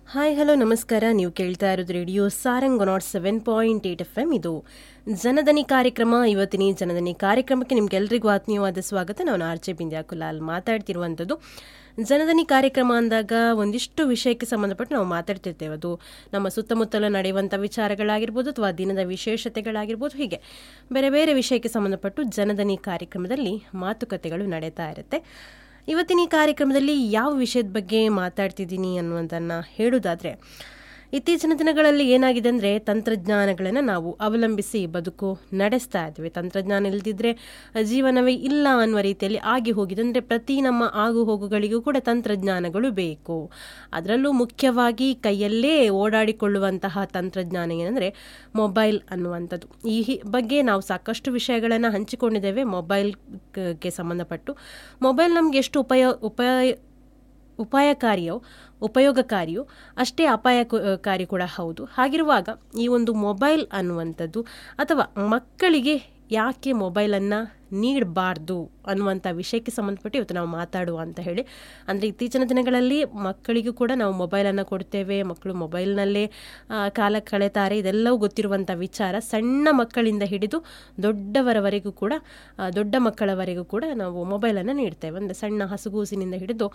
hi hello ನಮಸ್ಕಾರ ನೀವು ಕೇಳ್ತಾ ಇರೋದು radio Sarang naught seven point eight F M ಇದು ಜನದನಿ ಕಾರ್ಯಕ್ರಮ ಇವತ್ತಿನ ಈ ಜನದನಿ ಕಾರ್ಯಕ್ರಮಕ್ಕೆ ನಿಮ್ಗೆಲ್ರಿಗೂ ಆತ್ಮೀಯವಾದ ಸ್ವಾಗತ ನಾನು ಆರ್ ಜೆ ಬಿಂದ್ಯಾ ಕುಲಾಲ್ ಮಾತಾಡ್ತಿರುವಂಥದ್ದು ಜನದನಿ ಕಾರ್ಯಕ್ರಮ ಅಂದಾಗ ಒಂದಿಷ್ಟು ವಿಷಯಕ್ಕೆ ಸಂಬಂಧಪಟ್ಟು ನಾವು ಮಾತಾಡ್ತಿರ್ತೇವೆ ಅದು ನಮ್ಮ ಸುತ್ತಮುತ್ತಲ ನಡೆಯುವಂಥ ವಿಚಾರಗಳಾಗಿರ್ಬೋದು ಅಥವಾ ದಿನದ ವಿಶೇಷತೆಗಳಾಗಿರ್ಬೋದು ಹೀಗೆ ಬೇರೆ ಬೇರೆ ವಿಷಯಕ್ಕೆ ಸಂಬಂಧಪಟ್ಟು ಜನದನಿ ಕಾರ್ಯಕ್ರಮದಲ್ಲಿ ಮಾತುಕತೆಗಳು ನಡೀತಾ ಇರುತ್ತೆ ಇವತ್ತಿನ ಈ ಕಾರ್ಯಕ್ರಮದಲ್ಲಿ ಯಾವ ವಿಷಯದ ಬಗ್ಗೆ ಮಾತಾಡ್ತಿದ್ದೀನಿ ಅನ್ನುವಂಥನ್ನು ಹೇಳೋದಾದರೆ ಇತ್ತೀಚಿನ ದಿನಗಳಲ್ಲಿ ಏನಾಗಿದೆ ಅಂದರೆ ತಂತ್ರಜ್ಞಾನಗಳನ್ನು ನಾವು ಅವಲಂಬಿಸಿ ಬದುಕು ನಡೆಸ್ತಾ ಇದ್ದೀವಿ ತಂತ್ರಜ್ಞಾನ ಇಲ್ಲದಿದ್ದರೆ ಜೀವನವೇ ಇಲ್ಲ ಅನ್ನುವ ರೀತಿಯಲ್ಲಿ ಆಗಿ ಹೋಗಿದೆ ಅಂದರೆ ಪ್ರತಿ ನಮ್ಮ ಆಗು ಹೋಗುಗಳಿಗೂ ಕೂಡ ತಂತ್ರಜ್ಞಾನಗಳು ಬೇಕು ಅದರಲ್ಲೂ ಮುಖ್ಯವಾಗಿ ಕೈಯಲ್ಲೇ ಓಡಾಡಿಕೊಳ್ಳುವಂತಹ ತಂತ್ರಜ್ಞಾನ ಏನಂದರೆ ಮೊಬೈಲ್ ಅನ್ನುವಂಥದ್ದು ಈ ಹಿ- ಬಗ್ಗೆ ನಾವು ಸಾಕಷ್ಟು ವಿಷಯಗಳನ್ನು ಹಂಚಿಕೊಂಡಿದ್ದೇವೆ ಮೊಬೈಲ್ಗೆ ಸಂಬಂಧಪಟ್ಟು ಮೊಬೈಲ್ ನಮಗೆ ಎಷ್ಟು ಉಪಯೋ ಉಪಯ ಉಪಾಯಕಾರಿಯೋ ಉಪಯೋಗಕಾರಿಯೋ ಅಷ್ಟೇ ಅಪಾಯಕಾರಿ ಕೂಡ ಹೌದು ಹಾಗಿರುವಾಗ ಈ ಒಂದು ಮೊಬೈಲ್ ಅನ್ನುವಂಥದ್ದು ಅಥವಾ ಮಕ್ಕಳಿಗೆ ಯಾಕೆ ಮೊಬೈಲನ್ನು ನೀಡಬಾರ್ದು ಅನ್ನುವಂಥ ವಿಷಯಕ್ಕೆ ಸಂಬಂಧಪಟ್ಟು ಇವತ್ತು ನಾವು ಮಾತಾಡುವ ಅಂತ ಹೇಳಿ ಅಂದರೆ ಇತ್ತೀಚಿನ ದಿನಗಳಲ್ಲಿ ಮಕ್ಕಳಿಗೂ ಕೂಡ ನಾವು ಮೊಬೈಲನ್ನು ಕೊಡ್ತೇವೆ ಮಕ್ಕಳು ಮೊಬೈಲ್ನಲ್ಲೇ ಆ, ಕಾಲ ಕಳೆತಾರೆ ಇದೆಲ್ಲವೂ ಗೊತ್ತಿರುವಂಥ ವಿಚಾರ ಸಣ್ಣ ಮಕ್ಕಳಿಂದ ಹಿಡಿದು ದೊಡ್ಡವರವರೆಗೂ ಕೂಡ ಆ, ದೊಡ್ಡ ಮಕ್ಕಳವರೆಗೂ ಕೂಡ ನಾವು ಮೊಬೈಲನ್ನು ನೀಡ್ತೇವೆ ಅಂದರೆ ಸಣ್ಣ ಹಸುಗೂಸಿನಿಂದ ಹಿಡಿದು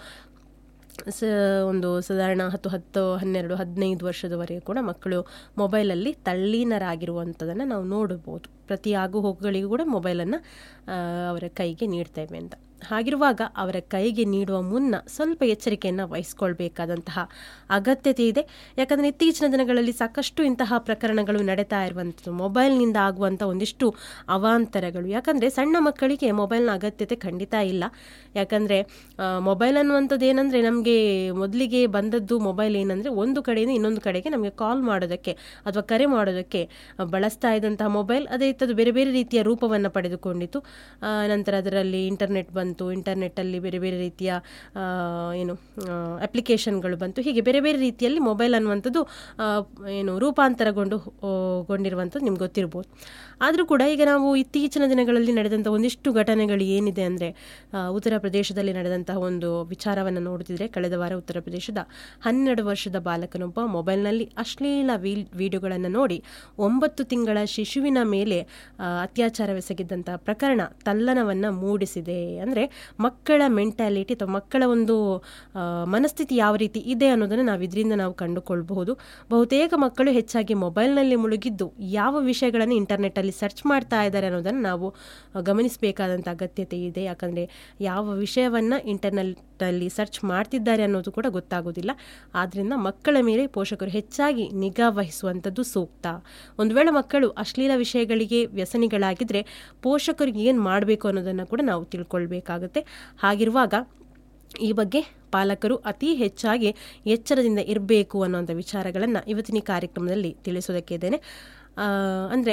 ಸ ಒಂದು ಸಾಧಾರಣ ಹತ್ತು ಹತ್ತು ಹನ್ನೆರಡು ಹದಿನೈದು ವರ್ಷದವರೆಗೆ ಕೂಡ ಮಕ್ಕಳು ಮೊಬೈಲಲ್ಲಿ ತಲ್ಲೀನರಾಗಿರುವಂಥದ್ದನ್ನು ನಾವು ನೋಡಬಹುದು ಪ್ರತಿ ಆಗು ಹೋಗುಗಳಿಗೂ ಕೂಡ ಮೊಬೈಲನ್ನು ಅವರ ಕೈಗೆ ನೀಡ್ತೇವೆ ಅಂತ ಹಾಗಿರುವಾಗ ಅವರ ಕೈಗೆ ನೀಡುವ ಮುನ್ನ ಸ್ವಲ್ಪ ಎಚ್ಚರಿಕೆಯನ್ನು ವಹಿಸ್ಕೊಳ್ಬೇಕಾದಂತಹ ಅಗತ್ಯತೆ ಇದೆ ಯಾಕಂದರೆ ಇತ್ತೀಚಿನ ದಿನಗಳಲ್ಲಿ ಸಾಕಷ್ಟು ಇಂತಹ ಪ್ರಕರಣಗಳು ನಡೀತಾ ಇರುವಂಥದ್ದು ಮೊಬೈಲ್ನಿಂದ ಆಗುವಂಥ ಒಂದಿಷ್ಟು ಅವಾಂತರಗಳು ಯಾಕಂದರೆ ಸಣ್ಣ ಮಕ್ಕಳಿಗೆ ಮೊಬೈಲ್ನ ಅಗತ್ಯತೆ ಖಂಡಿತ ಇಲ್ಲ ಯಾಕಂದರೆ ಮೊಬೈಲ್ ಅನ್ನುವಂಥದ್ದು ಏನಂದರೆ ನಮಗೆ ಮೊದಲಿಗೆ ಬಂದದ್ದು ಮೊಬೈಲ್ ಏನಂದರೆ ಒಂದು ಕಡೆಯಿಂದ ಇನ್ನೊಂದು ಕಡೆಗೆ ನಮಗೆ ಕಾಲ್ ಮಾಡೋದಕ್ಕೆ ಅಥವಾ ಕರೆ ಮಾಡೋದಕ್ಕೆ ಆ, ಬಳಸ್ತಾ ಇದ್ದಂತಹ ಮೊಬೈಲ್ ಅದೇ ಇತ್ತದು ಬೇರೆ ಬೇರೆ ರೀತಿಯ ರೂಪವನ್ನು ಪಡೆದುಕೊಂಡಿತು ಆ, ನಂತರ ಅದರಲ್ಲಿ ಇಂಟರ್ನೆಟ್ ಬಂತು ಇಂಟರ್ನೆಟ್ಟಲ್ಲಿ ಬೇರೆ ಬೇರೆ ರೀತಿಯ ಆ, ಏನು ಅಪ್ಲಿಕೇಶನ್ಗಳು ಬಂತು ಹೀಗೆ ಬೇರೆ ಬೇರೆ ರೀತಿಯಲ್ಲಿ ಮೊಬೈಲ್ ಅನ್ನುವಂಥದ್ದು ಆ, ಏನು ರೂಪಾಂತರಗೊಂಡು ಆ, ಗೊಂಡಿರುವಂಥದ್ದು ನಿಮ್ಗೆ ಗೊತ್ತಿರ್ಬೋದು ಆದರೂ ಕೂಡ ಈಗ ನಾವು ಇತ್ತೀಚಿನ ದಿನಗಳಲ್ಲಿ ನಡೆದಂಥ ಒಂದಿಷ್ಟು ಘಟನೆಗಳು ಏನಿದೆ ಅಂದರೆ ಉತ್ತರ ಪ್ರದೇಶದಲ್ಲಿ ನಡೆದಂತಹ ಒಂದು ವಿಚಾರವನ್ನು ನೋಡ್ತಿದ್ರೆ ಕಳೆದ ವಾರ ಉತ್ತರ ಪ್ರದೇಶದ ಹನ್ನೆರಡು ವರ್ಷದ ಬಾಲಕನೊಬ್ಬ ಮೊಬೈಲ್ನಲ್ಲಿ ಅಶ್ಲೀಲ ವೀಲ್ ವಿಡಿಯೋಗಳನ್ನು ನೋಡಿ ಒಂಬತ್ತು ತಿಂಗಳ ಶಿಶುವಿನ ಮೇಲೆ ಆ, ಅತ್ಯಾಚಾರವೆಸಗಿದ್ದಂತಹ ಪ್ರಕರಣ ತಲ್ಲನವನ್ನು ಮೂಡಿಸಿದೆ ಅಂದರೆ ಮಕ್ಕಳ ಮೆಂಟ್ಯಾಲಿಟಿ ಅಥವಾ ಮಕ್ಕಳ ಒಂದು ಆ, ಮನಸ್ಥಿತಿ ಯಾವ ರೀತಿ ಇದೆ ಅನ್ನೋದನ್ನು ನಾವು ಇದರಿಂದ ನಾವು ಕಂಡುಕೊಳ್ಬಹುದು ಬಹುತೇಕ ಮಕ್ಕಳು ಹೆಚ್ಚಾಗಿ ಮೊಬೈಲ್ನಲ್ಲಿ ಮುಳುಗಿದ್ದು ಯಾವ ವಿಷಯಗಳನ್ನು ಇಂಟರ್ನೆಟ್ಟಲ್ಲಿ ಸರ್ಚ್ ಮಾಡ್ತಾ ಇದ್ದಾರೆ ಅನ್ನೋದನ್ನು ನಾವು ಆ, ಗಮನಿಸಬೇಕಾದಂಥ ಅಗತ್ಯತೆ ಇದೆ ಯಾಕಂದರೆ ಯಾವ ವಿಷಯವನ್ನು ಇಂಟರ್ನೆಟ್ಟಲ್ಲಿ ಸರ್ಚ್ ಮಾಡ್ತಿದ್ದಾರೆ ಅನ್ನೋದು ಕೂಡ ಗೊತ್ತಾಗೋದಿಲ್ಲ ಆದ್ದರಿಂದ ಮಕ್ಕಳ ಮೇಲೆ ಪೋಷಕರು ಹೆಚ್ಚಾಗಿ ನಿಗಾ ವಹಿಸುವಂಥದ್ದು ಸೂಕ್ತ ಒಂದು ವೇಳೆ ಮಕ್ಕಳು ಅಶ್ಲೀಲ ವಿಷಯಗಳಿಗೆ ವ್ಯಸನಿಗಳಾಗಿದ್ದರೆ ಪೋಷಕರು ಏನು ಮಾಡಬೇಕು ಅನ್ನೋದನ್ನು ಕೂಡ ನಾವು ತಿಳ್ಕೊಳ್ಬೇಕಾಗುತ್ತೆ ಹಾಗಿರುವಾಗ ಈ ಬಗ್ಗೆ ಪಾಲಕರು ಅತಿ ಹೆಚ್ಚಾಗಿ ಎಚ್ಚರದಿಂದ ಇರಬೇಕು ಅನ್ನೋಂಥ ವಿಚಾರಗಳನ್ನು ಇವತ್ತಿನ ಈ ಕಾರ್ಯಕ್ರಮದಲ್ಲಿ ತಿಳಿಸೋದಕ್ಕೆ ಇದ್ದೇನೆ ಅಂದರೆ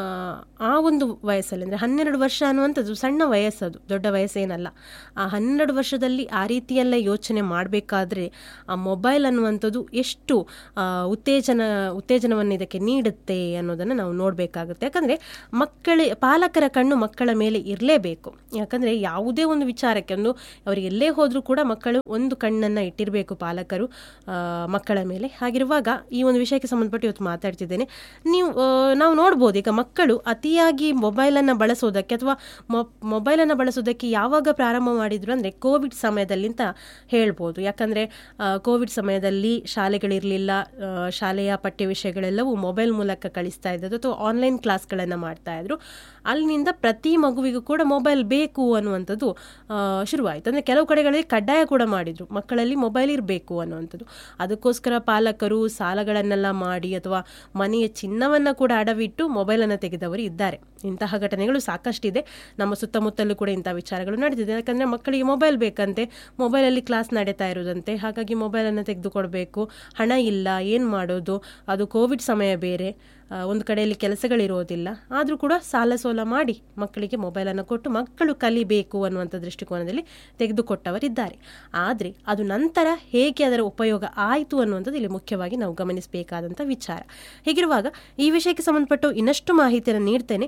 ಆ ಒಂದು ವಯಸ್ಸಲ್ಲಿ ಅಂದರೆ ಹನ್ನೆರಡು ವರ್ಷ ಅನ್ನುವಂಥದ್ದು ಸಣ್ಣ ವಯಸ್ಸದು ದೊಡ್ಡ ವಯಸ್ಸೇನಲ್ಲ ಆ ಹನ್ನೆರಡು ವರ್ಷದಲ್ಲಿ ಆ ರೀತಿಯೆಲ್ಲ ಯೋಚನೆ ಮಾಡಬೇಕಾದ್ರೆ ಆ ಮೊಬೈಲ್ ಅನ್ನುವಂಥದ್ದು ಎಷ್ಟು ಆ, ಉತ್ತೇಜನ ಉತ್ತೇಜನವನ್ನು ಇದಕ್ಕೆ ನೀಡುತ್ತೆ ಅನ್ನೋದನ್ನು ನಾವು ನೋಡಬೇಕಾಗುತ್ತೆ ಯಾಕಂದರೆ ಮಕ್ಕಳ ಪಾಲಕರ ಕಣ್ಣು ಮಕ್ಕಳ ಮೇಲೆ ಇರಲೇಬೇಕು ಯಾಕಂದರೆ ಯಾವುದೇ ಒಂದು ವಿಚಾರಕ್ಕೆ ಒಂದು ಅವರು ಎಲ್ಲೇ ಹೋದರೂ ಕೂಡ ಮಕ್ಕಳು ಒಂದು ಕಣ್ಣನ್ನು ಇಟ್ಟಿರಬೇಕು ಪಾಲಕರು ಆ, ಮಕ್ಕಳ ಮೇಲೆ ಹಾಗಿರುವಾಗ ಈ ಒಂದು ವಿಷಯಕ್ಕೆ ಸಂಬಂಧಪಟ್ಟು ಇವತ್ತು ಮಾತಾಡ್ತಿದ್ದೇನೆ ನೀವು ಆ, ನಾವು ನೋಡ್ಬೋದು ಈಗ ಮಕ್ಕಳು ಅತಿಯಾಗಿ ಮೊಬೈಲನ್ನು ಬಳಸೋದಕ್ಕೆ ಅಥವಾ ಮೊಬೈಲನ್ನು ಬಳಸೋದಕ್ಕೆ ಯಾವಾಗ ಪ್ರಾರಂಭ ಮಾಡಿದ್ರು ಅಂದರೆ ಕೋವಿಡ್ ಸಮಯದಲ್ಲಿ ಅಂತ ಹೇಳ್ಬೋದು ಯಾಕಂದರೆ ಕೋವಿಡ್ ಸಮಯದಲ್ಲಿ ಶಾಲೆಗಳಿರಲಿಲ್ಲ ಶಾಲೆಯ ಪಠ್ಯ ವಿಷಯಗಳೆಲ್ಲವೂ ಮೊಬೈಲ್ ಮೂಲಕ ಕಳಿಸ್ತಾ ಇದ್ದದ್ದು ಅಥವಾ ಆನ್ಲೈನ್ ಕ್ಲಾಸ್ಗಳನ್ನು ಮಾಡ್ತಾ ಇದ್ರು ಅಲ್ಲಿನಿಂದ ಪ್ರತಿ ಮಗುವಿಗೂ ಕೂಡ ಮೊಬೈಲ್ ಬೇಕು ಅನ್ನುವಂಥದ್ದು ಆ, ಶುರುವಾಯಿತು ಅಂದರೆ ಕೆಲವು ಕಡೆಗಳಲ್ಲಿ ಕಡ್ಡಾಯ ಕೂಡ ಮಾಡಿದರು ಮಕ್ಕಳಲ್ಲಿ ಮೊಬೈಲ್ ಇರಬೇಕು ಅನ್ನುವಂಥದ್ದು ಅದಕ್ಕೋಸ್ಕರ ಪಾಲಕರು ಸಾಲಗಳನ್ನೆಲ್ಲ ಮಾಡಿ ಅಥವಾ ಮನೆಯ ಚಿನ್ನವನ್ನು ಕೂಡ ಅಡವಿಟ್ಟು ಮೊಬೈಲನ್ನು ತೆಗೆದವರು ಇದ್ದಾರೆ ಇಂತಹ ಘಟನೆಗಳು ಸಾಕಷ್ಟಿದೆ ನಮ್ಮ ಸುತ್ತಮುತ್ತಲೂ ಕೂಡ ಇಂಥ ವಿಚಾರಗಳು ನಡೆದಿದೆ ಯಾಕಂದರೆ ಮಕ್ಕಳಿಗೆ ಮೊಬೈಲ್ ಬೇಕಂತೆ ಮೊಬೈಲಲ್ಲಿ ಕ್ಲಾಸ್ ನಡೀತಾ ಇರೋದಂತೆ ಹಾಗಾಗಿ ಮೊಬೈಲನ್ನು ತೆಗೆದುಕೊಡ್ಬೇಕು ಹಣ ಇಲ್ಲ ಏನು ಮಾಡೋದು ಅದು ಕೋವಿಡ್ ಸಮಯ ಬೇರೆ ಆ, ಒಂದು ಕಡೆಯಲ್ಲಿ ಕೆಲಸಗಳಿರೋದಿಲ್ಲ ಆದರೂ ಕೂಡ ಸಾಲ ಸೋಲ ಮಾಡಿ ಮಕ್ಕಳಿಗೆ ಮೊಬೈಲನ್ನು ಕೊಟ್ಟು ಮಕ್ಕಳು ಕಲಿಬೇಕು ಅನ್ನುವಂಥ ದೃಷ್ಟಿಕೋನದಲ್ಲಿ ತೆಗೆದುಕೊಟ್ಟವರಿದ್ದಾರೆ ಆದರೆ ಅದು ನಂತರ ಹೇಗೆ ಅದರ ಉಪಯೋಗ ಆಯಿತು ಅನ್ನುವಂಥದ್ದು ಇಲ್ಲಿ ಮುಖ್ಯವಾಗಿ ನಾವು ಗಮನಿಸಬೇಕಾದಂಥ ವಿಚಾರ ಹೀಗಿರುವಾಗ ಈ ವಿಷಯಕ್ಕೆ ಸಂಬಂಧಪಟ್ಟು ಇನ್ನಷ್ಟು ಮಾಹಿತಿಯನ್ನು ನೀಡ್ತೇನೆ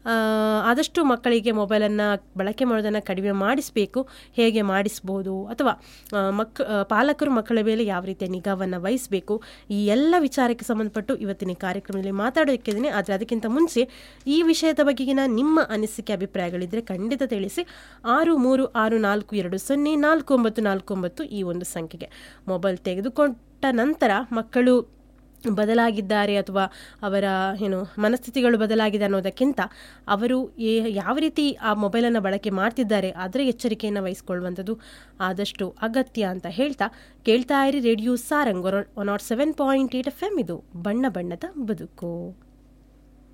ಆ, ಆದಷ್ಟು ಮಕ್ಕಳಿಗೆ ಮೊಬೈಲನ್ನು ಬಳಕೆ ಮಾಡೋದನ್ನು ಕಡಿಮೆ ಮಾಡಿಸಬೇಕು ಹೇಗೆ ಮಾಡಿಸ್ಬೋದು ಅಥವಾ ಆ, ಮಕ್ ಆ, ಪಾಲಕರು ಮಕ್ಕಳ ಮೇಲೆ ಯಾವ ರೀತಿಯ ನಿಗಾವನ್ನು ವಹಿಸಬೇಕು ಈ ಎಲ್ಲ ವಿಚಾರಕ್ಕೆ ಸಂಬಂಧಪಟ್ಟು ಇವತ್ತಿನ ಈ ಕಾರ್ಯಕ್ರಮದಲ್ಲಿ ಮಾತಾಡೋಕ್ಕಿದ್ದೀನಿ ಆದರೆ ಅದಕ್ಕಿಂತ ಮುಂಚೆ ಈ ವಿಷಯದ ಬಗೆಗಿನ ನಿಮ್ಮ ಅನಿಸಿಕೆ ಅಭಿಪ್ರಾಯಗಳಿದ್ದರೆ ಖಂಡಿತ ತಿಳಿಸಿ ಆರು ಮೂರು ಆರು ನಾಲ್ಕು ಎರಡು ಸೊನ್ನೆ ನಾಲ್ಕು ಒಂಬತ್ತು ನಾಲ್ಕು ಒಂಬತ್ತು ಈ ಒಂದು ಸಂಖ್ಯೆಗೆ ಮೊಬೈಲ್ ತೆಗೆದುಕೊಂಡ ನಂತರ ಮಕ್ಕಳು ಬದಲಾಗಿದ್ದಾರೆ ಅಥವಾ ಅವರ ಏನು ಮನಸ್ಥಿತಿಗಳು ಬದಲಾಗಿದೆ ಅನ್ನೋದಕ್ಕಿಂತ ಅವರು ಏ- ಯಾವ ರೀತಿ ಆ ಮೊಬೈಲನ್ನು ಬಳಕೆ ಮಾಡ್ತಿದ್ದಾರೆ ಅದರ ಎಚ್ಚರಿಕೆಯನ್ನು ವಹಿಸ್ಕೊಳ್ಳುವಂಥದ್ದು ಆದಷ್ಟು ಅಗತ್ಯ ಅಂತ ಹೇಳ್ತಾ ಕೇಳ್ತಾ ಇರಿ radio Sarang one naught seven point eight F M ಇದು ಬಣ್ಣ ಬಣ್ಣದ ಬದುಕು